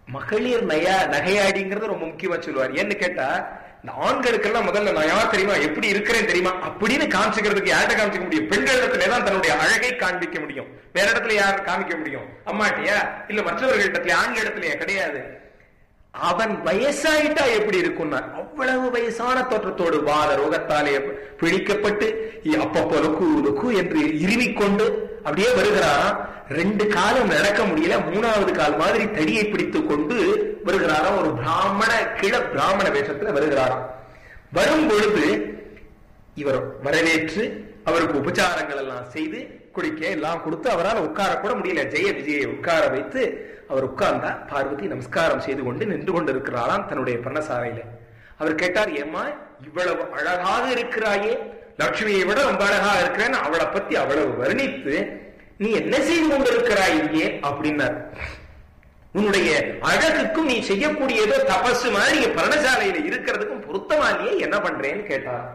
மகளிர் நயா நகையாடிங்கிறது ரொம்ப முக்கியமா சொல்லுவார் ஏன்னு கேட்டா இந்த ஆண்களுக்கெல்லாம் முதல்ல நான் யார் தெரியுமா எப்படி இருக்கிறேன் தெரியுமா அப்படின்னு காமிச்சுக்கிறதுக்கு யார்கிட்ட காமிச்சிக்க முடியும் பெண்களிடத்துல தான் தன்னுடைய அழகை காண்பிக்க முடியும் வேற இடத்துல யார் காமிக்க முடியும் அம்மாட்டியா இல்ல மற்றவர்களிடத்துல ஆண்களிடத்துலயா கிடையாது அவன் வயசாயிட்டா எப்படி இருக்கும்னா அவ்வளவு வயசான தோற்றத்தோடு வாத ரோகத்தாலே பிடிக்கப்பட்டு அப்பப்போ லுக்கு லுக்கு என்று இருவிக்கொண்டு அப்படியே வருகிறாராம் ரெண்டு காலம் நடக்க முடியல மூணாவது கால் மாதிரி தடியை பிடித்துக் கொண்டு வருகிறாராம் ஒரு பிராமண கிழ பிராமண வேஷத்துல வருகிறாராம் வரும் பொழுது இவர் வரவேற்று அவருக்கு உபச்சாரங்கள் எல்லாம் செய்து குடிக்க எல்லாம் கொடுத்து அவரால் உட்கார கூட முடியல ஜெய விஜயை உட்கார வைத்து அவர் உட்கார்ந்தா பார்வதி நமஸ்காரம் செய்து கொண்டு நின்று கொண்டிருக்கிறாராம் தன்னுடைய பர்ணசாலையில அவர் கேட்டார் ஏம்மா இவ்வளவு அழகாக இருக்கிறாயே லட்சுமியை விட ரொம்ப அழகா இருக்கிறேன்னு அவளை பத்தி அவ்வளவு வர்ணித்து நீ என்ன செய்து கொண்டிருக்கிறாய் இங்கே அப்படின்னார் உன்னுடைய அழகுக்கும் நீ செய்யக்கூடிய ஏதோ தபசு மாதிரி இங்க பர்ணசாலையில இருக்கிறதுக்கும் பொருத்தமா இல்லையே என்ன பண்றேன்னு கேட்டார்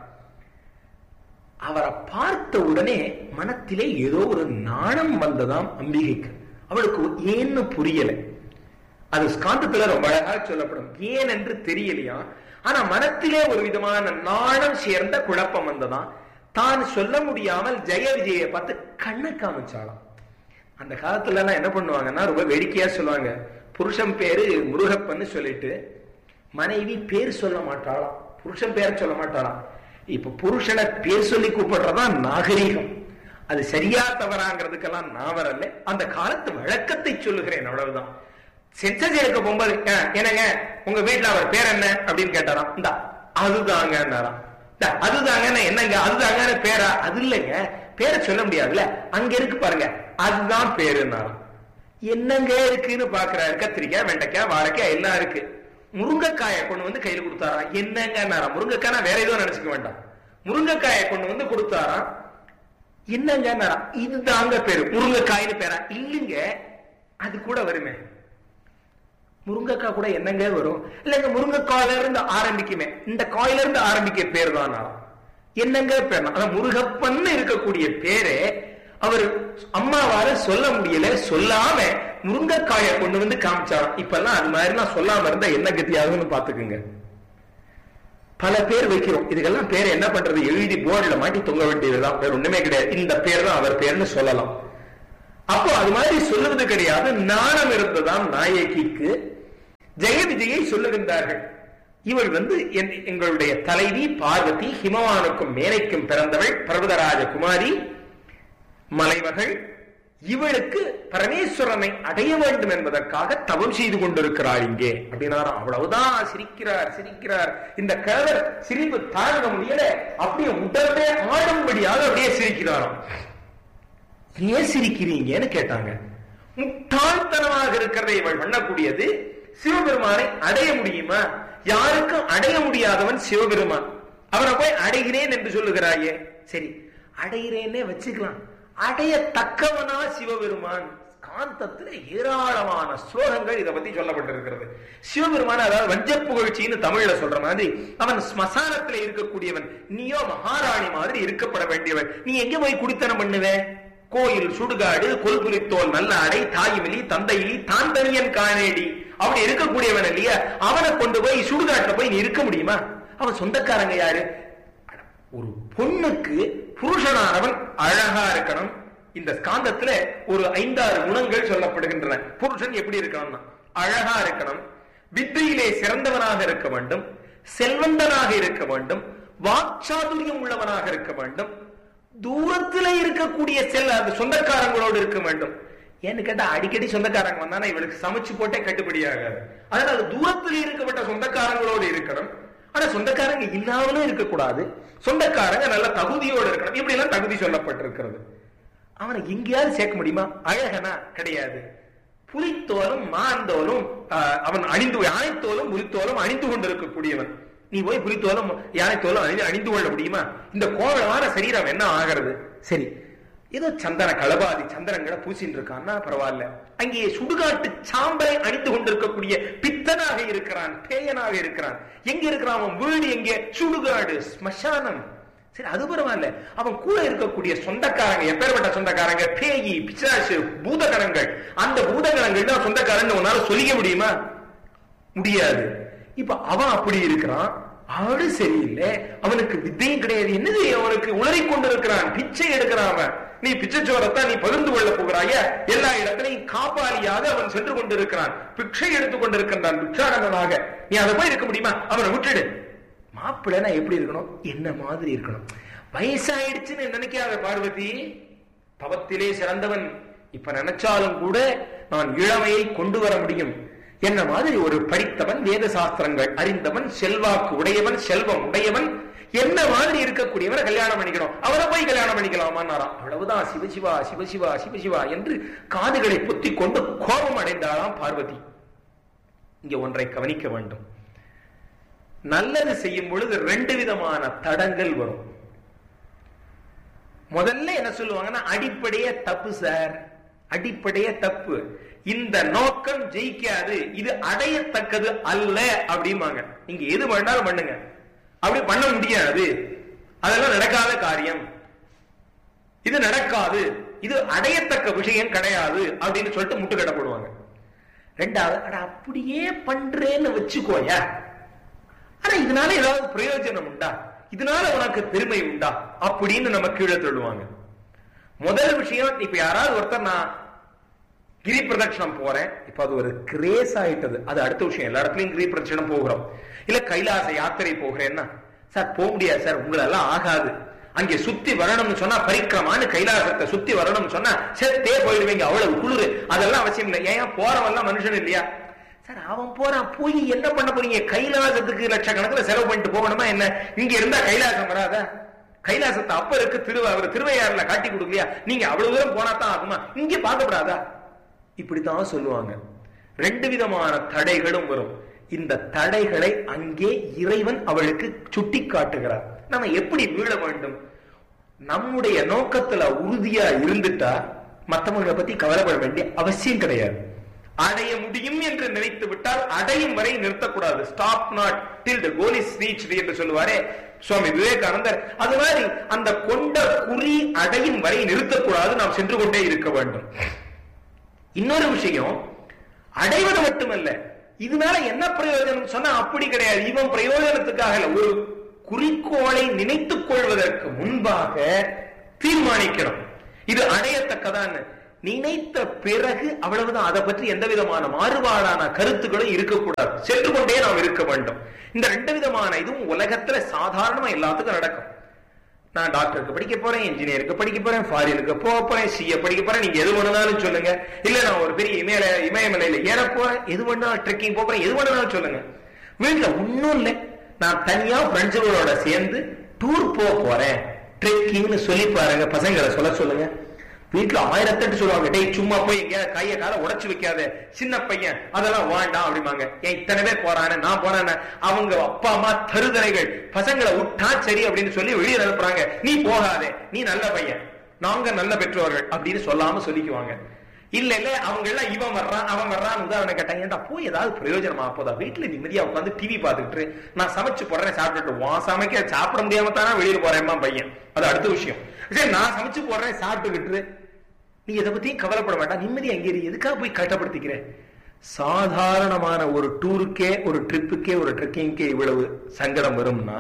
அவரை பார்த்த உடனே மனத்திலே ஏதோ ஒரு நாணம் வந்ததாம் அம்பிகைக்கு அவளுக்கு ஏன்னு புரியல அது ஸ்காந்தத்துல ரொம்ப அழகாக சொல்லப்படும் ஏன் என்று தெரியலையா ஆனா மனத்திலே ஒரு விதமான நாணம் சேர்ந்த குழப்பம் வந்ததாம் தான் சொல்ல முடியாமல் ஜெய விஜய பார்த்து கண்ணை காமிச்சாலாம் அந்த காலத்துல எல்லாம் என்ன பண்ணுவாங்கன்னா ரொம்ப வேடிக்கையா சொல்லுவாங்க புருஷன் பேரு முருகப்பன்னு சொல்லிட்டு மனைவி பேர் சொல்ல மாட்டாளாம் புருஷன் பேரை சொல்ல மாட்டாளாம் இப்ப புருஷனை பேர் சொல்லி கூப்பிடுறதா நாகரீகம் அது சரியா தவறாங்கிறதுக்கெல்லாம் நான் வரல அந்த காலத்து வழக்கத்தை சொல்லுகிறேன் அவ்வளவுதான் சென்சஸ் எடுக்க போகும்போது என்னங்க உங்க வீட்டுல அவர் பேர் என்ன அப்படின்னு கேட்டாராம் இந்த அதுதாங்க அதுதாங்க என்னங்க அதுதாங்க பேரா அது இல்லைங்க பேரை சொல்ல முடியாதுல்ல அங்க இருக்கு பாருங்க அதுதான் பேருன்னாராம் என்னங்க இருக்குன்னு பாக்குறாரு கத்திரிக்காய் வெண்டைக்காய் வாழைக்காய் எல்லாம் இருக்கு முருங்கைக்காயை கொண்டு வந்து கையில கொடுத்தாராம் என்னங்க முருங்கைக்காய் நான் வேற எதுவும் நினைச்சுக்க வேண்டாம் முருங்கைக்காயை கொண்டு வந்து கொடுத்தாராம் என்னங்க இதுதாங்க பேரு முருங்கைக்காய்னு பேரா இல்லைங்க அது கூட வருமே முருங்கைக்காய் கூட என்னங்க வரும் இல்லங்க முருங்கைக்காயில இருந்து ஆரம்பிக்குமே இந்த காயில இருந்து ஆரம்பிக்க பேர் தான் என்னங்க பேர் அதான் முருகப்பன்னு இருக்கக்கூடிய பேரு அவர் அம்மாவால சொல்ல முடியல சொல்லாம முருங்கைக்காயை கொண்டு வந்து காமிச்சாராம் இப்ப எல்லாம் அது மாதிரி நான் சொல்லாம இருந்தா என்ன கத்தியாகும்னு பாத்துக்குங்க பல பேர் வைக்கிறோம் இதுக்கெல்லாம் பேர் என்ன பண்றது எழுதி போர்டுல மாட்டி தொங்க வேண்டியதுதான் பேர் ஒண்ணுமே கிடையாது இந்த பேர் தான் அவர் பேர்னு சொல்லலாம் அப்போ அது மாதிரி சொல்லுவது கிடையாது நாணம் இருந்ததாம் நாயகிக்கு ஜெய விஜயை சொல்லுகின்றார்கள் இவள் வந்து எங்களுடைய தலைவி பார்வதி ஹிமவானுக்கும் மேனைக்கும் பிறந்தவள் பர்வதராஜ குமாரி மலைமகள் இவளுக்கு பரமேஸ்வரனை அடைய வேண்டும் என்பதற்காக தவம் செய்து கொண்டிருக்கிறார் இங்கே அப்படின்னாராம் அவ்வளவுதான் சிரிக்கிறார் சிரிக்கிறார் இந்த கழவர் சிரிப்பு தாங்க முடியல அப்படியே உடனே ஆடும்படியாக அப்படியே சிரிக்கிறாராம் ஏன் சிரிக்கிறீங்கன்னு கேட்டாங்க முட்டாள்தனமாக இருக்கிறதை இவள் பண்ணக்கூடியது சிவபெருமானை அடைய முடியுமா யாருக்கும் அடைய முடியாதவன் சிவபெருமான் அவனை போய் அடைகிறேன் என்று சொல்லுகிறாயே சரி அடைகிறேன்னே வச்சுக்கலாம் அடைய தக்கவனா சிவபெருமான் காந்தத்துல ஏராளமான ஸ்லோகங்கள் இதை பத்தி சொல்லப்பட்டிருக்கிறது சிவபெருமான அதாவது வஞ்ச புகழ்ச்சின்னு தமிழ்ல சொல்ற மாதிரி அவன் ஸ்மசானத்துல இருக்கக்கூடியவன் நீயோ மகாராணி மாதிரி இருக்கப்பட வேண்டியவன் நீ எங்க போய் குடித்தனம் பண்ணுவ கோயில் சுடுகாடு கொல்புலித்தோல் நல்ல அடை தாயுமிலி தந்தையிலி தான் தனியன் காணேடி அப்படி இருக்கக்கூடியவன் இல்லையா அவனை கொண்டு போய் சுடுகாட்டுல போய் நீ இருக்க முடியுமா அவன் சொந்தக்காரங்க யாரு ஒரு பொண்ணுக்கு புருஷனானவன் அழகா இருக்கணும் இந்த ஸ்காந்தத்துல ஒரு ஐந்தாறு குணங்கள் சொல்லப்படுகின்றன புருஷன் எப்படி இருக்கணும்னா அழகா இருக்கணும் வித்தையிலே சிறந்தவனாக இருக்க வேண்டும் செல்வந்தனாக இருக்க வேண்டும் வாக்சாதுரியம் உள்ளவனாக இருக்க வேண்டும் தூரத்துல இருக்கக்கூடிய செல் அது சொந்தக்காரங்களோடு இருக்க வேண்டும் ஏன்னு கேட்டா அடிக்கடி சொந்தக்காரங்க வந்தானா இவளுக்கு சமைச்சு போட்டே கட்டுப்படியாகாது அதனால தூரத்தில் இருக்கப்பட்ட சொந்தக்காரங்களோடு இருக்கணும் ஆனா சொந்தக்காரங்க இல்லாமலும் இருக்கக்கூடாது சொந்தக்காரங்க நல்ல தகுதியோடு இருக்கணும் இப்படி எல்லாம் தகுதி சொல்லப்பட்டிருக்கிறது அவனை எங்கேயாவது சேர்க்க முடியுமா அழகனா கிடையாது புலித்தோலும் மாந்தோலும் அவன் அணிந்து யானைத்தோலும் புலித்தோலும் அணிந்து கொண்டிருக்கக்கூடியவன் நீ போய் புலித்தோலும் யானைத்தோலும் அணிந்து அணிந்து கொள்ள முடியுமா இந்த கோவலமான சரீரம் என்ன ஆகிறது சரி ஏதோ சந்தன களபாதி சந்தனங்களை பூசின்னு இருக்கான்னா பரவாயில்ல அங்கே சுடுகாட்டு சாம்பலை அணிந்து கொண்டிருக்கக்கூடிய பித்தனாக இருக்கிறான் பேயனாக இருக்கிறான் எங்க இருக்கிறான் அவன் வீடு எங்கே சுடுகாடு ஸ்மசானம் சரி அது பரவாயில்ல அவன் கூட இருக்கக்கூடிய சொந்தக்காரங்க எப்பேற்பட்ட சொந்தக்காரங்க பேயி பிசாசு பூதகணங்கள் அந்த பூதகணங்கள் தான் சொந்தக்காரங்க உன்னால சொல்லிக்க முடியுமா முடியாது இப்ப அவன் அப்படி இருக்கிறான் ஆடு சரியில்லை அவனுக்கு வித்தையும் கிடையாது என்னது அவனுக்கு உளறிக் கொண்டிருக்கிறான் பிச்சை எடுக்கிறான் அவன் நீ பிச்சைச்சோரத்தான் நீ பகிர்ந்து கொள்ள போகிறாய எல்லா இடத்திலையும் காப்பாளியாக அவன் சென்று கொண்டிருக்கிறான் பிச்சை எடுத்துக் கொண்டிருக்கின்றான் பிக்ஷாடனனாக நீ அதை போய் இருக்க முடியுமா அவனை விட்டுடு மாப்பிள்ளைனா எப்படி இருக்கணும் என்ன மாதிரி இருக்கணும் வயசாயிடுச்சுன்னு நினைக்காத பார்வதி தவத்திலே சிறந்தவன் இப்ப நினைச்சாலும் கூட நான் இளமையை கொண்டு வர முடியும் என்ன மாதிரி ஒரு படித்தவன் வேத சாஸ்திரங்கள் அறிந்தவன் செல்வாக்கு உடையவன் செல்வம் உடையவன் என்ன மாதிரி இருக்கக்கூடியவனை கல்யாணம் பண்ணிக்கணும் அவரை போய் கல்யாணம் பண்ணிக்கலாமான்னாராம் அவ்வளவுதான் சிவசிவா சிவசிவா சிவசிவா என்று காதுகளை பொத்தி கொண்டு கோபம் அடைந்தாளாம் பார்வதி இங்க ஒன்றை கவனிக்க வேண்டும் நல்லது செய்யும் பொழுது ரெண்டு விதமான தடங்கள் வரும் முதல்ல என்ன சொல்லுவாங்கன்னா அடிப்படையே தப்பு சார் அடிப்படையே தப்பு இந்த நோக்கம் ஜெயிக்காது இது அடையத்தக்கது அல்ல அப்படிம்பாங்க நீங்க எது வேணாலும் பண்ணுங்க அப்படி பண்ண முடியாது அதெல்லாம் நடக்காத காரியம் இது நடக்காது இது அடையத்தக்க விஷயம் கிடையாது அப்படின்னு சொல்லிட்டு முட்டு கட்டப்படுவாங்க ரெண்டாவது அட அப்படியே பண்றேன்னு வச்சுக்கோயா ஆனா இதனால ஏதாவது பிரயோஜனம் உண்டா இதனால உனக்கு பெருமை உண்டா அப்படின்னு நம்ம கீழே தள்ளுவாங்க முதல் விஷயம் இப்ப யாராவது ஒருத்தர் நான் கிரி பிரதட்சணம் போறேன் இப்ப அது ஒரு கிரேஸ் ஆயிட்டது அது அடுத்த விஷயம் எல்லா இடத்துலயும் கிரி பிரதட்சணம் போகிறோம் இல்ல கைலாச யாத்திரை போகிறேன்னா சார் போக முடியாது சார் உங்களெல்லாம் ஆகாது அங்கே சுத்தி வரணும்னு சொன்னா பரிக்கிரமான்னு கைலாசத்தை சுத்தி வரணும்னு சொன்னா செத்தே போயிடுவீங்க அவ்வளவு குளிரு அதெல்லாம் அவசியம் இல்லை ஏன் போறவெல்லாம் மனுஷன் இல்லையா சார் அவன் போறான் போய் என்ன பண்ண போறீங்க கைலாசத்துக்கு லட்சக்கணக்கில் செலவு பண்ணிட்டு போகணுமா என்ன இங்க இருந்தா கைலாசம் வராதா கைலாசத்தை அப்ப இருக்கு திரு அவர் திருவையாறுல காட்டி கொடுக்கலையா நீங்க அவ்வளவு தூரம் போனா தான் ஆகுமா இங்க பார்க்கப்படாதா இப்படித்தான் சொல்லுவாங்க ரெண்டு விதமான தடைகளும் வரும் இந்த தடைகளை அங்கே இறைவன் அவளுக்கு சுட்டி காட்டுகிறார் நம்ம எப்படி வீழ வேண்டும் நம்முடைய நோக்கத்துல உறுதியா இருந்துட்டா மத்தவங்களை பத்தி கவலைப்பட வேண்டிய அவசியம் கிடையாது அடைய முடியும் என்று நினைத்து விட்டால் அடையும் வரை நிறுத்தக்கூடாது stop not till the goal is reach என்று சொல்லுவாரே சுவாமி விவேகானந்தர் அது மாதிரி அந்த கொண்ட குறி அடையும் வரை நிறுத்தக்கூடாது நாம் சென்று கொண்டே இருக்க வேண்டும் இன்னொரு விஷயம் அடைவது மட்டுமல்ல இதனால என்ன பிரயோஜனம் சொன்னா அப்படி கிடையாது இவன் பிரயோஜனத்துக்காக இல்ல ஒரு குறிக்கோளை நினைத்துக் கொள்வதற்கு முன்பாக தீர்மானிக்கணும் இது அடையத்தக்கதான் நினைத்த பிறகு அவ்வளவுதான் அதை பற்றி எந்த விதமான மாறுபாடான கருத்துக்களும் இருக்கக்கூடாது சென்று கொண்டே நாம் இருக்க வேண்டும் இந்த ரெண்டு விதமான இதுவும் உலகத்துல சாதாரணமா எல்லாத்துக்கும் நடக்கும் நான் டாக்டருக்கு படிக்க போறேன் இன்ஜினியருக்கு படிக்க போறேன் ஃபாரினுக்கு போக போறேன் சிஏ படிக்க போறேன் நீங்க எது வேணும்னாலும் சொல்லுங்க இல்ல நான் ஒரு பெரிய இமயல இமயமலையில ஏற போறேன் எது வேணாலும் ட்ரெக்கிங் போறேன் எது வேணும்னாலும் சொல்லுங்க வீட்டுல ஒன்னும் இல்லை நான் தனியா ஃப்ரெண்ட்ஸுகளோட சேர்ந்து டூர் போக போறேன் ட்ரெக்கிங்னு சொல்லி பாருங்க பசங்களை சொல்ல சொல்லுங்க வீட்டுல ஆயிரத்தெட்டு சொல்லுவாங்க டேய் சும்மா போய் எங்க கைய கால உடைச்சு வைக்காத சின்ன பையன் அதெல்லாம் வேண்டாம் அப்படிம்பாங்க ஏன் இத்தனை பேர் போறானே நான் போறேன்னு அவங்க அப்பா அம்மா தருதலைகள் பசங்களை விட்டா சரி அப்படின்னு சொல்லி வெளியே அனுப்புறாங்க நீ போகாதே நீ நல்ல பையன் நாங்க நல்ல பெற்றோர்கள் அப்படின்னு சொல்லாம சொல்லிக்குவாங்க இல்ல இல்ல அவங்க எல்லாம் இவன் வர்றான் அவன் வர்றான் உதாரணம் கேட்டாங்க ஏன்டா போய் ஏதாவது பிரயோஜனமா போதா வீட்டுல நிம்மதியா உட்காந்து டிவி பாத்துக்கிட்டு நான் சமைச்சு போடுறேன் சாப்பிட்டுட்டு வா சமைக்க சாப்பிட முடியாம தானே வெளியில போறேன்மா பையன் அது அடுத்த விஷயம் சரி நான் சமைச்சு போடுறேன் சாப்பிட்டுக்கிட்டு நீ எதை பத்தியும் கவலைப்பட வேண்டாம் நிம்மதி அங்கே இரு. எதுக்காக போய் கஷ்டப்படுத்திக்கிற சாதாரணமான ஒரு டூருக்கே ஒரு ட்ரிப்புக்கே ஒரு ட்ரெக்கிங்கே இவ்வளவு சங்கடம் வரும்னா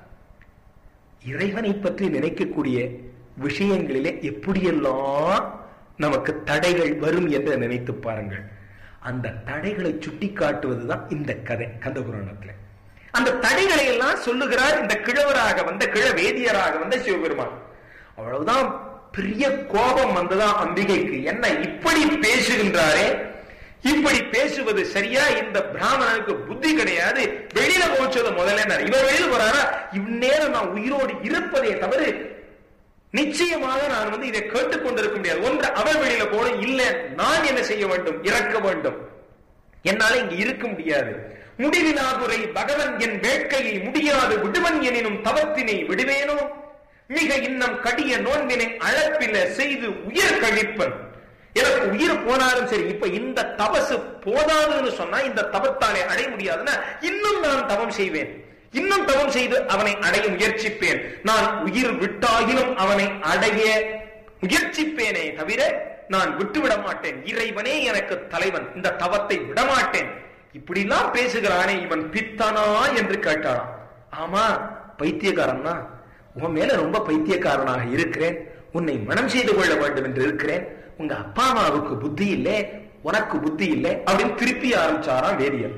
இறைவனை பற்றி நினைக்கக்கூடிய விஷயங்களிலே எப்படியெல்லாம் நமக்கு தடைகள் வரும் என்று நினைத்து பாருங்கள் அந்த தடைகளை சுட்டி காட்டுவதுதான் இந்த கதை கந்த புராணத்துல அந்த தடைகளை எல்லாம் சொல்லுகிறார் இந்த கிழவராக வந்த கிழ வேதியராக வந்த சிவபெருமான் அவ்வளவுதான் பெரிய கோபம் வந்ததான் அம்பிகைக்கு என்ன இப்படி பேசுகின்றாரே இப்படி பேசுவது சரியா இந்த பிராமணனுக்கு புத்தி கிடையாது வெளியில போச்சது முதல்ல இவர் வெளியில போறாரா இந்நேரம் நான் உயிரோடு இருப்பதே தவிர நிச்சயமாக நான் வந்து இதை கேட்டுக் கொண்டிருக்க முடியாது ஒன்று அவர் வெளியில போகணும் இல்ல நான் என்ன செய்ய வேண்டும் இறக்க வேண்டும் என்னால இங்க இருக்க முடியாது முடிவினாதுரை பகவன் என் வேட்கையை முடியாது விடுவன் எனினும் தவத்தினை விடுவேனோ மிக இன்னம் கடிய நோன்பினை அழப்பில செய்து உயிர் கழிப்பன் எனக்கு உயிர் போனாலும் சரி இப்ப இந்த தபசு போதாதுன்னு சொன்னா இந்த தவத்தாலே அடைய முடியாதுன்னா இன்னும் நான் தவம் செய்வேன் இன்னும் தவம் செய்து அவனை அடைய முயற்சிப்பேன் நான் உயிர் விட்டாகிலும் அவனை அடைய முயற்சிப்பேனே தவிர நான் விட்டுவிட மாட்டேன் இறைவனே எனக்கு தலைவன் இந்த தவத்தை விடமாட்டேன் இப்படிலாம் பேசுகிறானே இவன் பித்தனா என்று கேட்டானாம் ஆமா பைத்தியக்காரன் தான் உன் மேல ரொம்ப பைத்தியக்காரனாக இருக்கிறேன் உன்னை மனம் செய்து கொள்ள வேண்டும் என்று இருக்கிறேன் உங்க அப்பா அம்மாவுக்கு புத்தி இல்லை உனக்கு புத்தி இல்லை அப்படின்னு திருப்பி ஆரம்பிச்சாராம் வேதியன்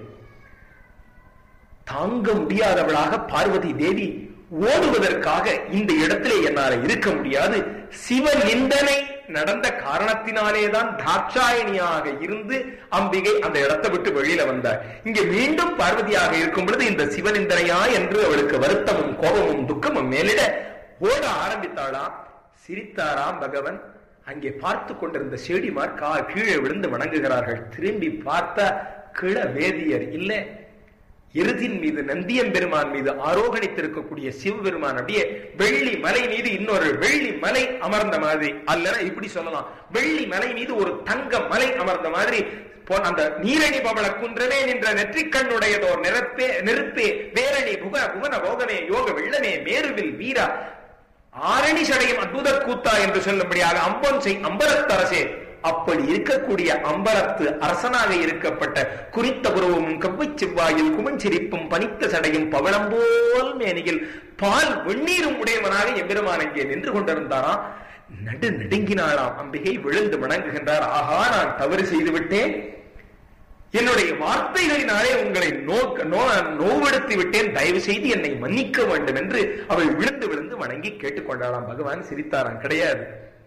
தாங்க முடியாதவளாக பார்வதி தேவி ஓடுவதற்காக இந்த இடத்திலே என்னால இருக்க முடியாது சிவ நிந்தனை நடந்த காரணத்தினாலேதான் தாட்சாயணியாக இருந்து அம்பிகை அந்த இடத்தை விட்டு வெளியில வந்தார் இங்க மீண்டும் பார்வதியாக இருக்கும் பொழுது இந்த சிவநிந்தனையா என்று அவளுக்கு வருத்தமும் கோபமும் துக்கமும் மேலிட ஓட ஆரம்பித்தாளாம் சிரித்தாராம் பகவன் அங்கே பார்த்து கொண்டிருந்த செடிமார் கா கீழே விழுந்து வணங்குகிறார்கள் திரும்பி பார்த்த கிழ வேதியர் இல்லை எருதின் மீது நந்தியம் பெருமான் மீது ஆரோகணித்திருக்கக்கூடிய சிவபெருமான் அப்படியே வெள்ளி மலை மீது இன்னொரு வெள்ளி மலை அமர்ந்த மாதிரி அல்லனா இப்படி சொல்லலாம் வெள்ளி மலை மீது ஒரு தங்க மலை அமர்ந்த மாதிரி போ- அந்த நீரணி பவள குன்றமே நின்ற நெற்றிக்கண்ணுடையதோர் நிறப்பே நெருப்பே வேரணி புக புவன போகமே யோக வெள்ளமே மேருவில் வீரா ஆரணி சடையும் அற்புத கூத்தா என்று சொல்லும்படியாக அம்பன் செய் அம்பலத்தரசே அப்படி இருக்கக்கூடிய அம்பலத்து அரசனாக இருக்கப்பட்ட குறித்த புருவமும் கவ்வைச் செவ்வாயில் குமஞ்சிரிப்பும் பனித்த சடையும் பவளம் போல் மேனியில் பால் வெந்நீரும் உடையவனாக எம்பெருமான் அங்கே நின்று கொண்டிருந்தாராம் நடு நடுங்கினாளாம் அம்பிகை விழுந்து வணங்குகின்றார் ஆஹா நான் தவறு செய்து விட்டேன் என்னுடைய வார்த்தைகளினாலே உங்களை நோக்க நோ நோவெடுத்து விட்டேன் தயவு செய்து என்னை மன்னிக்க வேண்டும் என்று அவள் விழுந்து விழுந்து வணங்கி கேட்டுக்கொண்டாளாம் பகவான் சிரித்தாராம் கிடையாது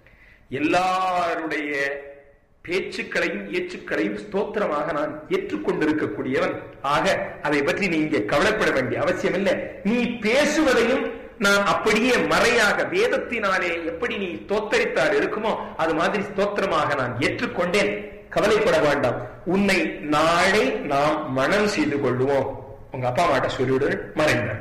எல்லாருடைய பேச்சுக்களையும் ஏச்சுக்களையும் ஸ்தோத்திரமாக நான் ஏற்றுக்கொண்டிருக்கக்கூடியவன் ஆக அதை பற்றி நீ இங்கே கவலைப்பட வேண்டிய அவசியம் இல்லை நீ பேசுவதையும் நான் அப்படியே மறையாக வேதத்தினாலே எப்படி நீ தோத்தரித்தால் இருக்குமோ அது மாதிரி ஸ்தோத்திரமாக நான் ஏற்றுக்கொண்டேன் கவலைப்பட வேண்டாம் உன்னை நாளை நாம் மனம் செய்து கொள்வோம் உங்க அப்பா அம்மாட்ட சொல்லிவிடு மறைந்தார்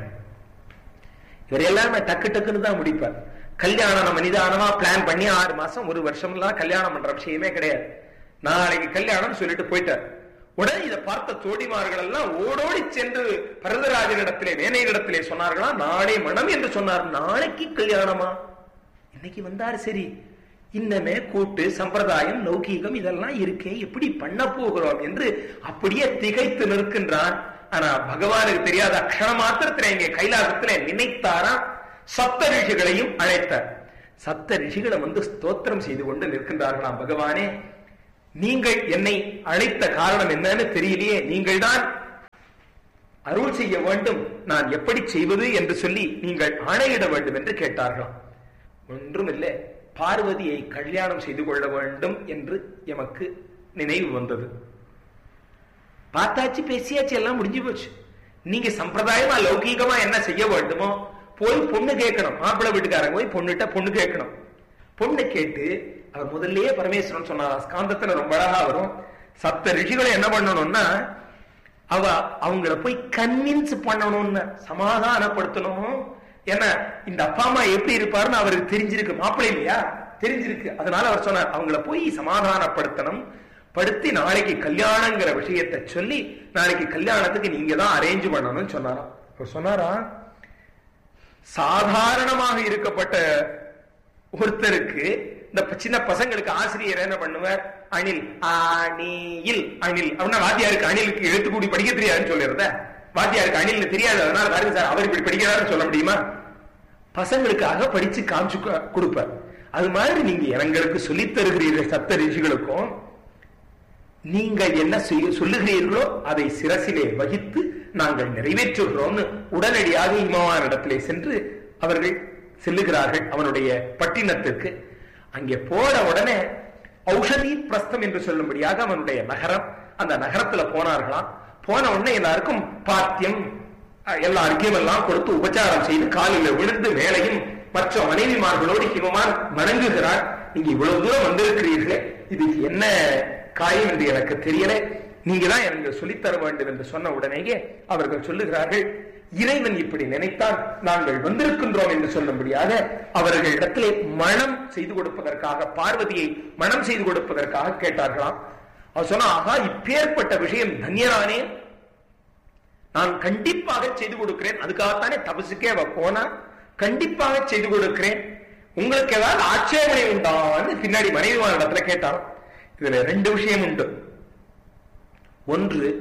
இவர் எல்லாமே டக்கு டக்குன்னு தான் முடிப்பார் கல்யாணம் நம்ம நிதானமா பிளான் பண்ணி ஆறு மாசம் ஒரு வருஷம்லாம் கல்யாணம் பண்ற விஷயமே கிடையாது நாளைக்கு கல்யாணம் சொல்லிட்டு போயிட்டார் உடனே இதை பார்த்த தோடிமார்கள் எல்லாம் ஓடோடி சென்று பரதராஜனிடத்திலே வேணையிடத்திலே சொன்னார்களா நாளை மனம் என்று சொன்னார் நாளைக்கு கல்யாணமா இன்னைக்கு வந்தார் சரி இன்னமே கூட்டு சம்பிரதாயம் லௌகீகம் இதெல்லாம் இருக்கே எப்படி பண்ண போகிறோம் என்று அப்படியே திகைத்து நிற்கின்றான் ஆனா பகவானுக்கு தெரியாத அக்ஷர மாத்திரத்திலே இங்கே கைலாசத்திலே நினைத்தாராம் சப்த ரிஷிகளையும் அழைத்தார் சப்த ரிஷிகளை வந்து ஸ்தோத்திரம் செய்து கொண்டு நிற்கின்றார்களாம் பகவானே நீங்கள் என்னை அழைத்த காரணம் என்னன்னு தெரியலையே நீங்கள் தான் அருள் செய்ய வேண்டும் நான் எப்படி செய்வது என்று சொல்லி நீங்கள் ஆணையிட வேண்டும் என்று கேட்டார்களாம் ஒன்றும் இல்லை பார்வதியை கல்யாணம் செய்து கொள்ள வேண்டும் என்று எமக்கு நினைவு வந்தது பார்த்தாச்சு பேசியாச்சு எல்லாம் முடிஞ்சு போச்சு நீங்க சம்பிரதாயமா லௌகீகமா என்ன செய்ய வேண்டுமோ போய் பொண்ணு கேட்கணும் மாப்பிள்ளை வீட்டுக்காரங்க போய் பொண்ணுகிட்ட பொண்ணு கேட்கணும் பொண்ணு கேட்டு அவர் முதல்லயே பரமேஸ்வரன் சொன்னார் ஸ்காந்தத்துல ரொம்ப அழகா வரும் சப்த ரிஷிகளை என்ன பண்ணணும்னா அவ அவங்கள போய் கன்வின்ஸ் பண்ணணும்னு சமாதானப்படுத்தணும் ஏன்னா இந்த அப்பா அம்மா எப்படி இருப்பாருன்னு அவருக்கு தெரிஞ்சிருக்கு மாப்பிள்ளை இல்லையா தெரிஞ்சிருக்கு அதனால அவர் சொன்னார் அவங்கள போய் சமாதானப்படுத்தணும் படுத்தி நாளைக்கு கல்யாணங்கிற விஷயத்தை சொல்லி நாளைக்கு கல்யாணத்துக்கு நீங்க தான் அரேஞ்ச் பண்ணணும்னு சொன்னாராம் அவர் சொன்னாரா சாதாரணமாக இருக்கப்பட்ட ஒருத்தருக்கு இந்த சின்ன பசங்களுக்கு ஆசிரியர் என்ன பண்ணுவார் அணில் அணியில் அணில் அப்படின்னா வாத்தியாருக்கு அணிலுக்கு எழுத்துக்கூடி படிக்க தெரியாதுன்னு சொல்லிடுறத வாத்தியாருக்கு அணில் தெரியாது அதனால பாருங்க சார் அவர் இப்படி படிக்கிறாருன்னு சொல்ல முடியுமா பசங்களுக்காக படிச்சு காமிச்சு கு- கொடுப்பார் அது மாதிரி நீங்க எங்களுக்கு சொல்லித் தருகிறீர்கள் சப்த ரிஷிகளுக்கும் நீங்கள் என்ன செய்ய சொல்லுகிறீர்களோ அதை சிரசிலே வகித்து நாங்கள் நிறைவேற்றுகிறோம்னு உடனடியாக இமவான் இடத்திலே சென்று அவர்கள் செல்லுகிறார்கள் அவனுடைய பட்டினத்திற்கு அங்கே போன உடனே ஔஷதி பிரஸ்தம் என்று சொல்லும்படியாக அவனுடைய நகரம் அந்த நகரத்துல போனார்களாம் போன உடனே எல்லாருக்கும் பாத்தியம் அஹ், எல்லாருக்கும் எல்லாம் கொடுத்து உபச்சாரம் செய்து காலில் விழுந்து மேலையும் மற்ற மனைவிமார்களோடு ஹிமமான் வணங்குகிறார் நீங்க இவ்வளவு தூரம் வந்திருக்கிறீர்களே இதுக்கு என்ன காரியம் என்று எனக்கு தெரியல நீங்க தான் எனக்கு சொல்லித் தர வேண்டும் என்று சொன்ன உடனேயே அவர்கள் சொல்லுகிறார்கள் இறைவன் இப்படி நினைத்தால் நாங்கள் வந்திருக்கின்றோம் என்று சொல்லும்படியாக அவர்களிடத்திலே மனம் செய்து கொடுப்பதற்காக பார்வதியை மனம் செய்து கொடுப்பதற்காக கேட்டார்களாம் அவர் சொன்னா ஆகா இப்பேற்பட்ட விஷயம் தன்யரானே நான் கண்டிப்பாக செய்து கொடுக்கிறேன் அதுக்காகத்தானே தபசுக்கே அவ போனா கண்டிப்பாக செய்து கொடுக்கிறேன் உங்களுக்கு ஏதாவது ஆட்சேபனை உண்டான்னு பின்னாடி மனைவிமான இடத்துல கேட்டாராம் இதுல ரெண்டு விஷயம் உண்டு ஒன்று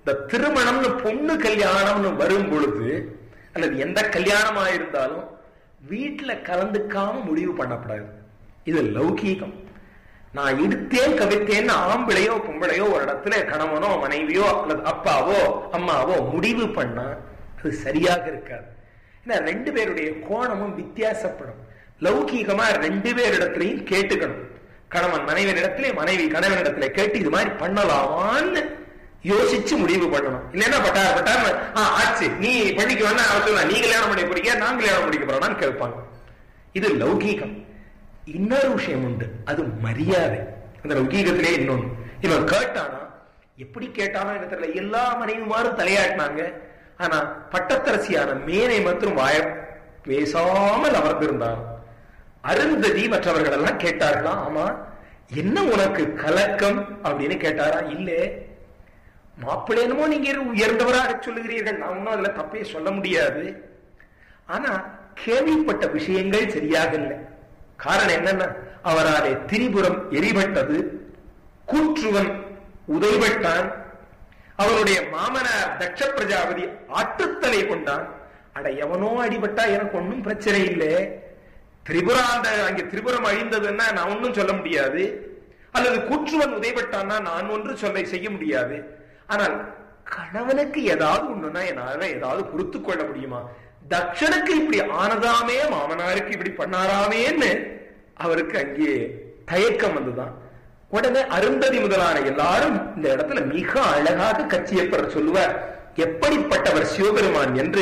இந்த திருமணம்னு பொண்ணு கல்யாணம்னு வரும் பொழுது அல்லது எந்த கல்யாணமா இருந்தாலும் வீட்டுல கலந்துக்காம முடிவு பண்ணப்படாது இது லௌகீகம் நான் எடுத்தேன் கவித்தேன்னு ஆம்பளையோ பொம்பளையோ ஒரு இடத்துல கணவனோ மனைவியோ அல்லது அப்பாவோ அம்மாவோ முடிவு பண்ணா அது சரியாக இருக்காது ஏன்னா ரெண்டு பேருடைய கோணமும் வித்தியாசப்படும் லௌகீகமா ரெண்டு பேரிடத்திலையும் கேட்டுக்கணும் கணவன் மனைவியிடத்திலே மனைவி கணவனிடத்துல கேட்டு இது மாதிரி பண்ணலாமான்னு யோசிச்சு முடிவு பண்ணணும் இல்லைன்னா பட்டார் பட்டார் ஆச்சு நீ பண்ணிக்க வேணா அவசியம் நீ கல்யாணம் பண்ணி போறீங்க நான் கல்யாணம் பண்ணிக்க போறான்னு கேட்பாங்க இது லௌகீகம் இன்னொரு விஷயம் உண்டு அது மரியாதை அந்த லௌகீகத்திலே இன்னொன்னு இவன் கேட்டானா எப்படி கேட்டானோ எனக்கு தெரியல எல்லா மனைவிமாரும் தலையாட்டினாங்க ஆனா பட்டத்தரசியான மேனை மற்றும் வாய பேசாமல் அமர்ந்திருந்தான் அருந்ததி மற்றவர்கள் எல்லாம் கேட்டார்களாம் ஆமா என்ன உனக்கு கலக்கம் அப்படின்னு கேட்டாரா இல்ல மாப்பிள்ளை என்னமோ நீங்க உயர்ந்தவராக சொல்லுகிறீர்கள் நான் ஒன்னும் அதுல தப்பே சொல்ல முடியாது ஆனா கேள்விப்பட்ட விஷயங்கள் சரியாக இல்லை காரணம் என்னன்னா அவராலே திரிபுரம் எரிபட்டது கூற்றுவன் உதைபட்டான் அவருடைய மாமனார் தட்ச பிரஜாபதி ஆட்டுத்தலை கொண்டான் அட எவனோ அடிபட்டா எனக்கு ஒன்னும் பிரச்சனை இல்லை திரிபுராந்த அங்கே திரிபுரம் அழிந்ததுன்னா நான் ஒன்னும் சொல்ல முடியாது அல்லது கூற்றுவன் உதைபட்டான்னா நான் ஒன்று சொல்ல செய்ய முடியாது ஆனால் கணவனுக்கு ஏதாவது ஒண்ணுன்னா என்னால ஏதாவது பொறுத்து கொள்ள முடியுமா தக்ஷனுக்கு இப்படி ஆனதாமே மாமனாருக்கு இப்படி பண்ணாராமேன்னு அவருக்கு அங்கே தயக்கம் வந்துதான் உடனே அருந்ததி முதலான எல்லாரும் இந்த இடத்துல மிக அழகாக கச்சியப்பர் சொல்லுவார் எப்படிப்பட்டவர் சிவபெருமான் என்று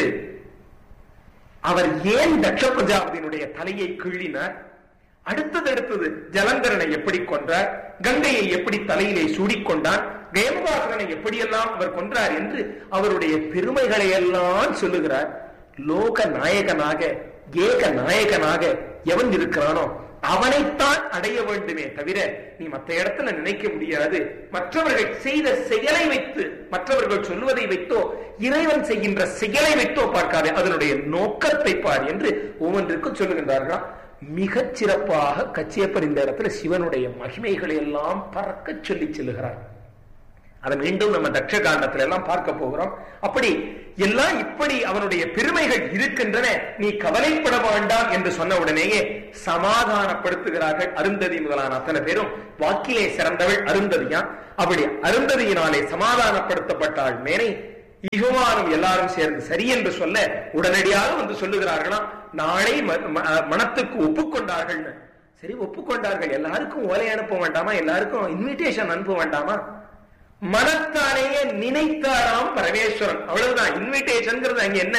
அவர் ஏன் தக்ஷ பிரஜாபதியினுடைய தலையை கிள்ளினார் அடுத்தது அடுத்தது ஜலந்தரனை எப்படி கொன்றார் கங்கையை எப்படி தலையிலே சூடிக்கொண்டான் வேமவாசகனை எப்படியெல்லாம் அவர் கொன்றார் என்று அவருடைய பெருமைகளை எல்லாம் சொல்லுகிறார் லோக நாயகனாக ஏக நாயகனாக எவன் இருக்கிறானோ அவனைத்தான் அடைய வேண்டுமே தவிர நீ மற்ற இடத்துல நினைக்க முடியாது மற்றவர்கள் செய்த செயலை வைத்து மற்றவர்கள் சொல்லுவதை வைத்தோ இறைவன் செய்கின்ற செயலை வைத்தோ பார்க்காதே அதனுடைய நோக்கத்தை பார் என்று ஒவ்வொன்றுக்கும் சொல்லுகின்றார்களாம் மிகச் சிறப்பாக கச்சியப்பர் இந்த இடத்துல சிவனுடைய மகிமைகளை எல்லாம் பறக்க சொல்லி செல்லுகிறார் அதை மீண்டும் நம்ம தட்ச காண்டத்துல எல்லாம் பார்க்க போகிறோம் அப்படி எல்லாம் இப்படி அவனுடைய பெருமைகள் இருக்கின்றன நீ கவலைப்பட வேண்டாம் என்று சொன்ன உடனேயே சமாதானப்படுத்துகிறார்கள் அருந்ததி முதலான அத்தனை பேரும் வாக்கிலே சிறந்தவள் அருந்ததியான் அப்படி அருந்ததியினாலே சமாதானப்படுத்தப்பட்டாள் மேனை இகுமானும் எல்லாரும் சேர்ந்து சரி என்று சொல்ல உடனடியாக வந்து சொல்லுகிறார்களாம் நாளை மனத்துக்கு ஒப்புக்கொண்டார்கள் சரி ஒப்புக்கொண்டார்கள் எல்லாருக்கும் ஓலை அனுப்ப வேண்டாமா எல்லாருக்கும் இன்விடேஷன் அனுப்ப வேண்டாமா மனத்தாலேயே நினைத்தாராம் பரமேஸ்வரன் அவ்வளவுதான் இன்விடேஷன் அங்க என்ன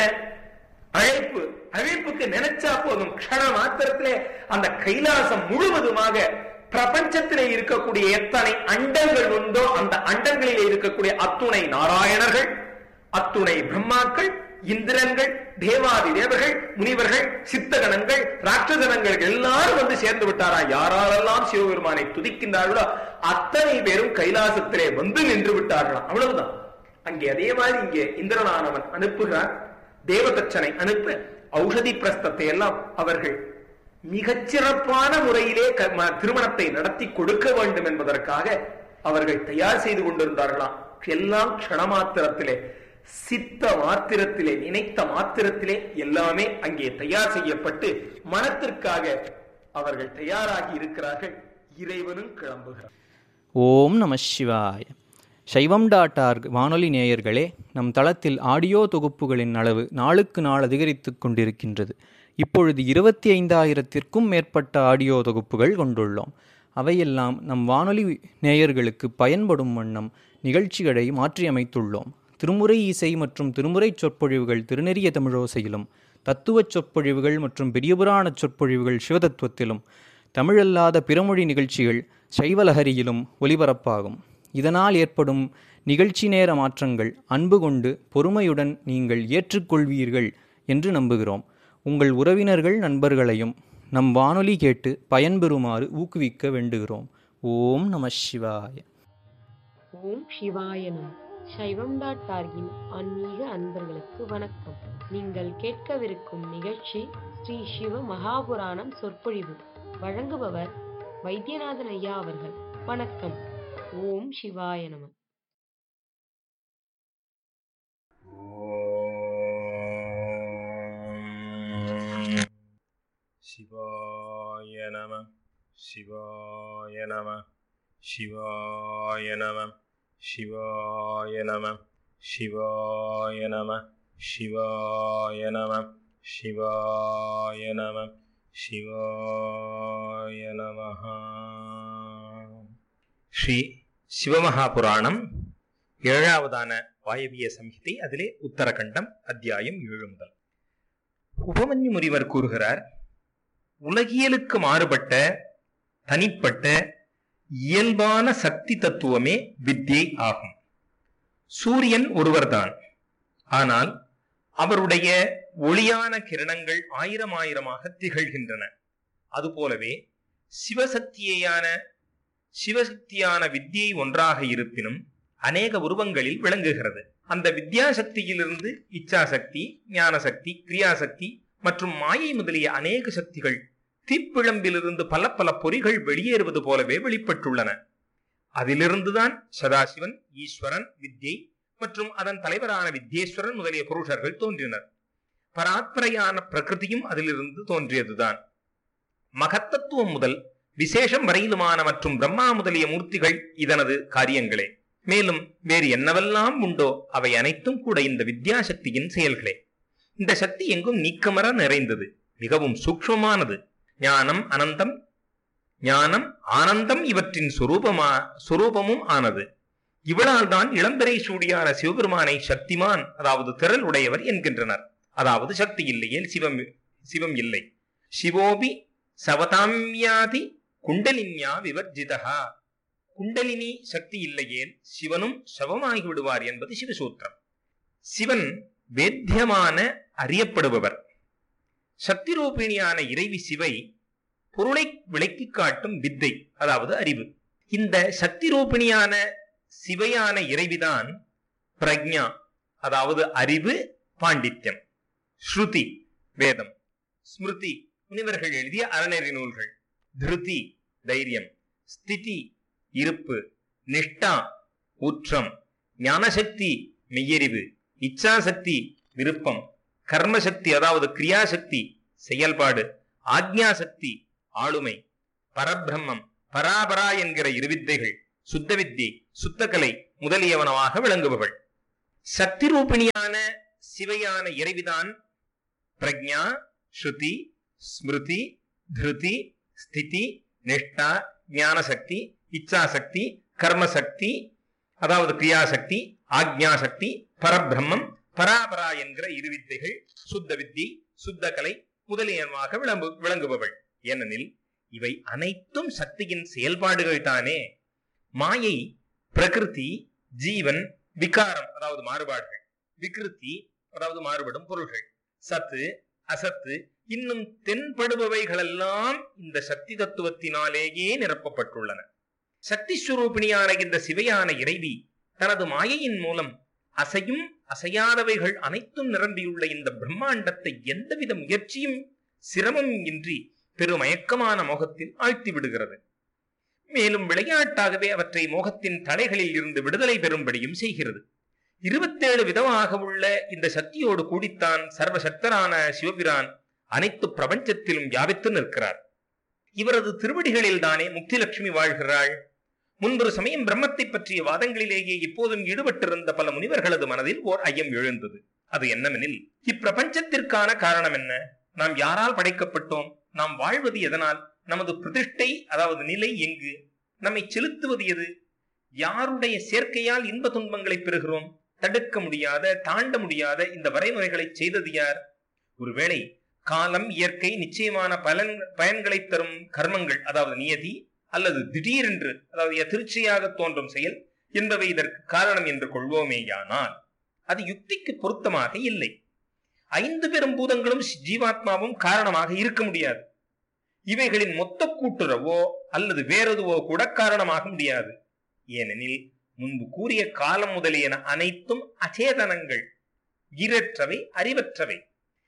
அழைப்பு அழைப்புக்கு நினைச்சா போதும் க்ஷண மாத்திரத்திலே அந்த கைலாசம் முழுவதுமாக பிரபஞ்சத்திலே இருக்கக்கூடிய எத்தனை அண்டங்கள் உண்டோ அந்த அண்டங்களிலே இருக்கக்கூடிய அத்துணை நாராயணர்கள் அத்துணை பிரம்மாக்கள் இந்திரன்கள் தேவாதி தேவர்கள் முனிவர்கள் சித்தகணங்கள் ராட்சதனங்கள் எல்லாரும் வந்து சேர்ந்து விட்டாரா யாரெல்லாம் சிவபெருமானை துதிக்கின்றார்களோ அத்தனை பேரும் கைலாசத்திலே வந்து நின்று விட்டார்களாம் அவ்வளவுதான் அங்கே அதே மாதிரி இங்கே இந்திரனானவன் அனுப்புகிறார் தேவதச்சனை அனுப்ப ஔஷதி பிரஸ்தத்தை எல்லாம் அவர்கள் மிகச்சிறப்பான முறையிலே திருமணத்தை நடத்தி கொடுக்க வேண்டும் என்பதற்காக அவர்கள் தயார் செய்து கொண்டிருந்தார்களாம் எல்லாம் க்ஷணமாத்திரத்திலே சித்த மாத்திரத்திலே நினைத்த மாத்திரத்திலே எல்லாமே அங்கே தயார் செய்யப்பட்டு மனத்திற்காக அவர்கள் தயாராகி இருக்கிறார்கள் இறைவனும் கிளம்புகிறார் ஓம் நம சிவாய சைவம் டாட் ஆர்க் வானொலி நேயர்களே நம் தளத்தில் ஆடியோ தொகுப்புகளின் அளவு நாளுக்கு நாள் அதிகரித்து கொண்டிருக்கின்றது இப்பொழுது இருபத்தி ஐந்தாயிரத்திற்கும் மேற்பட்ட ஆடியோ தொகுப்புகள் கொண்டுள்ளோம் அவையெல்லாம் நம் வானொலி நேயர்களுக்கு பயன்படும் வண்ணம் நிகழ்ச்சிகளை மாற்றியமைத்துள்ளோம் திருமுறை இசை மற்றும் திருமுறை சொற்பொழிவுகள் திருநெறிய தமிழோசையிலும் தத்துவச் சொற்பொழிவுகள் மற்றும் பெரியபுராண சொற்பொழிவுகள் சிவதத்துவத்திலும் தமிழல்லாத பிறமொழி நிகழ்ச்சிகள் சைவலஹரியிலும் ஒலிபரப்பாகும் இதனால் ஏற்படும் நிகழ்ச்சி நேர மாற்றங்கள் அன்பு கொண்டு பொறுமையுடன் நீங்கள் ஏற்றுக்கொள்வீர்கள் என்று நம்புகிறோம் உங்கள் உறவினர்கள் நண்பர்களையும் நம் வானொலி கேட்டு பயன்பெறுமாறு ஊக்குவிக்க வேண்டுகிறோம் ஓம் நம சிவாய ஓம் சிவாயனம் சைவம் டாட் ஆர்கின் ஆன்மீக அன்பர்களுக்கு வணக்கம் நீங்கள் கேட்கவிருக்கும் நிகழ்ச்சி ஸ்ரீ சிவ மகாபுராணம் சொற்பொழிவு வழங்குபவர் வைத்தியநாதன் ஐயா அவர்கள் வணக்கம் ஓம் சிவாய நம சிவாய நம சிவாய நம சிவாய நம சிவாய நம சிவாய நம சிவாய நம சிவாய நம சிவாய நமः ஸ்ரீ சிவமகாபுராணம் ஏழாவதான வாயவிய சம்ஹிதை அதிலே உத்தரகண்டம் அத்தியாயம் ஏழு முதல் உபமன்யு முனிவர் கூறுகிறார் உலகியலுக்கு மாறுபட்ட தனிப்பட்ட இயல்பான சக்தி தத்துவமே வித்யை ஆகும் சூரியன் ஒருவர்தான் ஆனால் அவருடைய ஒளியான கிரணங்கள் ஆயிரம் ஆயிரமாக திகழ்கின்றன அதுபோலவே சிவசக்தியான சிவசக்தியான வித்தியை ஒன்றாக இருப்பினும் அநேக உருவங்களில் விளங்குகிறது அந்த வித்யாசக்தியிலிருந்து இச்சாசக்தி ஞானசக்தி கிரியாசக்தி மற்றும் மாயை முதலிய அநேக சக்திகள் தீப்பிழம்பிலிருந்து பல பல பொறிகள் வெளியேறுவது போலவே வெளிப்பட்டுள்ளன அதிலிருந்துதான் சதாசிவன் ஈஸ்வரன் வித்யை மற்றும் அதன் தலைவரான வித்யேஸ்வரன் முதலிய புருஷர்கள் தோன்றினர் பராத்பரையான பிரகிருதியும் அதிலிருந்து தோன்றியதுதான் மகத்தத்துவம் முதல் விசேஷம் வரையிலுமான மற்றும் பிரம்மா முதலிய மூர்த்திகள் இதனது காரியங்களே மேலும் வேறு என்னவெல்லாம் உண்டோ அவை அனைத்தும் கூட இந்த வித்யாசக்தியின் செயல்களே இந்த சக்தி எங்கும் நீக்கமர நிறைந்தது மிகவும் சூக்ஷ்மமானது ஞானம் அனந்தம் ஞானம் ஆனந்தம் இவற்றின் சுரூபமா சுரூபமும் ஆனது இவளால் தான் இளம்பெறை சூடியான சிவபெருமானை சக்திமான் அதாவது திரள் உடையவர் என்கின்றனர் அதாவது சக்தி இல்லையேல் சிவம் சிவம் இல்லை சிவோபி சவதாமியாதி குண்டலின்யா விவர்ஜிதா குண்டலினி சக்தி இல்லையேல் சிவனும் சவமாகி விடுவார் என்பது சிவசூத்திரம் சிவன் வேத்தியமான அறியப்படுபவர் சக்தி ரூபிணியான இறைவி சிவை பொருளை விளக்கி காட்டும் வித்தை அதாவது அறிவு இந்த சக்தி ரூபிணியான சிவையான இறைவிதான் பிரக்ஞா அதாவது அறிவு பாண்டித்யம் ஸ்ருதி வேதம் ஸ்மிருதி முனிவர்கள் எழுதிய அறநெறி நூல்கள் திருதி தைரியம் ஸ்திதி இருப்பு நிஷ்டா ஊற்றம் ஞானசக்தி மெய்யறிவு இச்சாசக்தி விருப்பம் கர்மசக்தி அதாவது கிரியாசக்தி செயல்பாடு ஆக்ஞாசக்தி ஆளுமை பரபிரம்மம் பராபரா என்கிற இருவித்தைகள் சுத்த வித்தை சுத்தகலை முதலியவனமாக விளங்குபவள் சக்தி ரூபிணியான சிவையான இறைவிதான் பிரக்ஞா ஸ்ருதி ஸ்மிருதி திருதி ஸ்திதி நிஷ்டா ஞானசக்தி இச்சாசக்தி கர்மசக்தி அதாவது கிரியாசக்தி ஆக்ஞாசக்தி பரபிரம்மம் பராபரா என்கிற இருவித்தைகள் சுத்த வித்தி சுத்த கலை முதலியமாக விளம்பு விளங்குபவள் ஏனெனில் இவை அனைத்தும் சக்தியின் செயல்பாடுகள் தானே மாயை பிரகிருதி ஜீவன் விகாரம் அதாவது மாறுபாடுகள் விகிருத்தி அதாவது மாறுபடும் பொருள்கள் சத்து அசத்து இன்னும் தென்படுபவைகளெல்லாம் இந்த சக்தி தத்துவத்தினாலேயே நிரப்பப்பட்டுள்ளன சக்தி ஸ்வரூபிணியான இந்த சிவையான இறைவி தனது மாயையின் மூலம் அசையும் அசையாதவைகள் அனைத்தும் நிரம்பியுள்ள இந்த பிரம்மாண்டத்தை எந்தவித முயற்சியும் சிரமம் இன்றி பெருமயக்கமான மோகத்தில் ஆழ்த்தி விடுகிறது மேலும் விளையாட்டாகவே அவற்றை மோகத்தின் தடைகளில் இருந்து விடுதலை பெறும்படியும் செய்கிறது இருபத்தேழு விதமாக உள்ள இந்த சக்தியோடு கூடித்தான் சர்வசக்தரான சிவபிரான் அனைத்து பிரபஞ்சத்திலும் வியாபித்து நிற்கிறார் இவரது திருவடிகளில் தானே முக்திலட்சுமி வாழ்கிறாள் முன்பொரு சமயம் பிரம்மத்தை பற்றிய வாதங்களிலேயே இப்போதும் ஈடுபட்டிருந்த பல முனிவர்களது மனதில் ஓர் ஐயம் எழுந்தது அது என்னவெனில் இப்பிரபஞ்சத்திற்கான காரணம் என்ன நாம் யாரால் படைக்கப்பட்டோம் நாம் வாழ்வது எதனால் நமது பிரதிஷ்டை அதாவது நிலை எங்கு நம்மை செலுத்துவது எது யாருடைய சேர்க்கையால் இன்ப துன்பங்களை பெறுகிறோம் தடுக்க முடியாத தாண்ட முடியாத இந்த வரைமுறைகளை செய்தது யார் ஒருவேளை காலம் இயற்கை நிச்சயமான பலன் பயன்களை தரும் கர்மங்கள் அதாவது நியதி அல்லது திடீரென்று அதாவது எதிர்ச்சியாக தோன்றும் செயல் என்பவை இதற்கு காரணம் என்று கொள்வோமேயானால் அது யுக்திக்கு பொருத்தமாக இல்லை ஐந்து பெரும் பூதங்களும் ஜீவாத்மாவும் காரணமாக இருக்க முடியாது இவைகளின் மொத்த கூட்டுறவோ அல்லது வேறெதுவோ கூட காரணமாக முடியாது ஏனெனில் முன்பு கூறிய காலம் முதலியன அனைத்தும் அச்சேதனங்கள் ஈரற்றவை அறிவற்றவை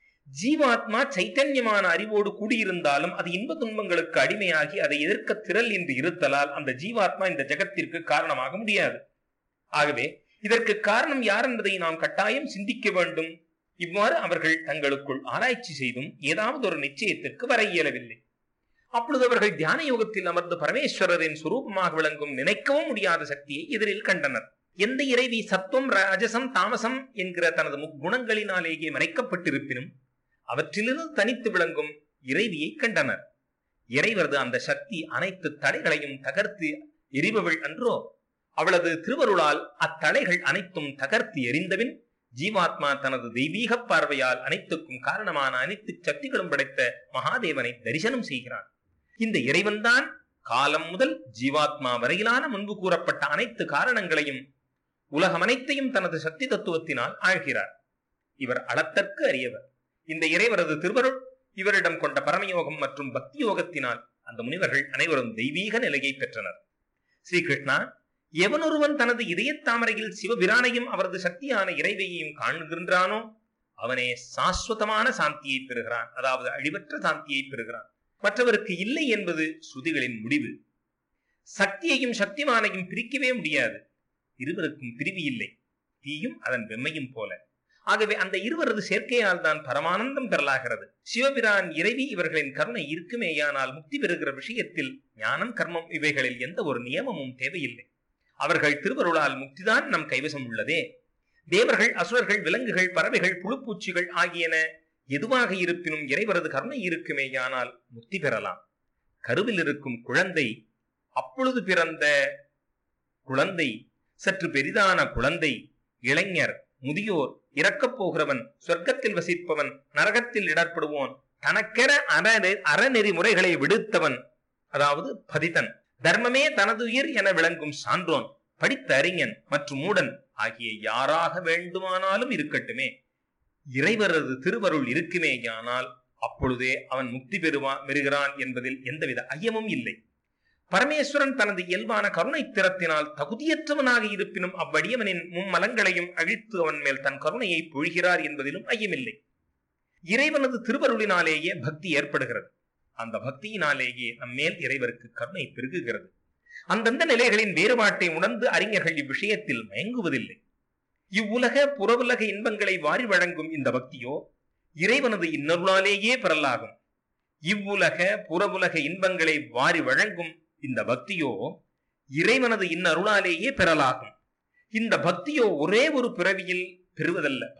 ஜீவாத்மா சைத்தன்யமான அறிவோடு கூடியிருந்தாலும் அது இன்ப துன்பங்களுக்கு அடிமையாகி அதை எதிர்க்க திரள் என்று இருத்தலால் அந்த ஜீவாத்மா இந்த ஜெகத்திற்கு காரணமாக முடியாது ஆகவே இதற்கு காரணம் யார் என்பதை நாம் கட்டாயம் சிந்திக்க வேண்டும் இவ்வாறு அவர்கள் தங்களுக்குள் ஆராய்ச்சி செய்தும் ஏதாவது ஒரு நிச்சயத்திற்கு வர இயலவில்லை அப்பொழுது அவர்கள் தியான யோகத்தில் அமர்ந்து பரமேஸ்வரரின் சுரூபமாக விளங்கும் நினைக்கவும் முடியாத சக்தியை எதிரில் கண்டனர் எந்த இறைவி சத்துவம் ராஜசம் தாமசம் என்கிற தனது முக்குணங்களினாலேயே மறைக்கப்பட்டிருப்பினும் அவற்றிலிருந்து தனித்து விளங்கும் இறைவியை கண்டனர் இறைவரது அந்த சக்தி அனைத்து தடைகளையும் தகர்த்து எரிபவள் அன்றோ அவளது திருவருளால் அத்தடைகள் அனைத்தும் தகர்த்து எரிந்தபின் ஜீவாத்மா தனது தெய்வீக பார்வையால் அனைத்துக்கும் காரணமான அனைத்து சக்திகளும் படைத்த மகாதேவனை தரிசனம் செய்கிறான் இந்த இறைவன்தான் காலம் முதல் ஜீவாத்மா வரையிலான முன்பு கூறப்பட்ட அனைத்து காரணங்களையும் உலகம் அனைத்தையும் தனது சக்தி தத்துவத்தினால் ஆழ்கிறார் இவர் அளத்தற்கு அறியவர் இந்த இறைவரது திருவருள் இவரிடம் கொண்ட பரமயோகம் மற்றும் பக்தி யோகத்தினால் அந்த முனிவர்கள் அனைவரும் தெய்வீக நிலையை பெற்றனர் ஸ்ரீகிருஷ்ணா எவனொருவன் தனது இதயத் தாமரையில் சிவபிரானையும் அவரது சக்தியான இறைவையையும் காண்கின்றானோ அவனே சாஸ்வதமான சாந்தியை பெறுகிறான் அதாவது அழிவற்ற சாந்தியை பெறுகிறான் மற்றவருக்கு இல்லை என்பது ஸ்ருதிகளின் முடிவு சக்தியையும் சக்திமானையும் பிரிக்கவே முடியாது இருவருக்கும் பிரிவு இல்லை தீயும் அதன் வெம்மையும் போல ஆகவே அந்த இருவரது சேர்க்கையால் தான் பரமானந்தம் பெறலாகிறது சிவபிரான் இறைவி இவர்களின் கருணை இருக்குமேயானால் முக்தி பெறுகிற விஷயத்தில் ஞானம் கர்மம் இவைகளில் எந்த ஒரு நியமமும் தேவையில்லை அவர்கள் திருவருளால் முக்திதான் நம் கைவசம் உள்ளதே தேவர்கள் அசுரர்கள் விலங்குகள் பறவைகள் புழுப்பூச்சிகள் ஆகியன எதுவாக இருப்பினும் இறைவரது கருணை இருக்குமேயானால் முக்தி பெறலாம் கருவில் இருக்கும் குழந்தை அப்பொழுது பிறந்த குழந்தை சற்று பெரிதான குழந்தை இளைஞர் முதியோர் இறக்கப் போகிறவன் சொர்க்கத்தில் வசிப்பவன் நரகத்தில் இடர்படுவோன் தனக்கென அறநெ அறநெறி முறைகளை விடுத்தவன் அதாவது பதிதன் தர்மமே தனது உயிர் என விளங்கும் சான்றோன் படித்த அறிஞன் மற்றும் மூடன் ஆகிய யாராக வேண்டுமானாலும் இருக்கட்டுமே இறைவரது திருவருள் இருக்குமேயானால் அப்பொழுதே அவன் முக்தி பெறுவா பெறுகிறான் என்பதில் எந்தவித ஐயமும் இல்லை பரமேஸ்வரன் தனது இயல்பான கருணை திறத்தினால் தகுதியற்றவனாக இருப்பினும் அவ்வடியவனின் மும்மலங்களையும் அழித்து அவன் மேல் தன் கருணையை பொழிகிறார் என்பதிலும் ஐயமில்லை இறைவனது திருவருளினாலேயே பக்தி ஏற்படுகிறது அந்த பக்தியினாலேயே நம்மேல் இறைவருக்கு கருணை பெருகுகிறது அந்தந்த நிலைகளின் வேறுபாட்டை உணர்ந்து அறிஞர்கள் இவ்விஷயத்தில் மயங்குவதில்லை இவ்வுலக புறவுலக இன்பங்களை வாரி வழங்கும் இந்த பக்தியோ இறைவனது இன்னருளாலேயே பெறலாகும் இவ்வுலக புறவுலக இன்பங்களை வாரி வழங்கும் இந்த பக்தியோ இறைவனது இன்னருளாலேயே பெறலாகும் இந்த பக்தியோ ஒரே ஒரு பிறவியில் பெறுவதல்ல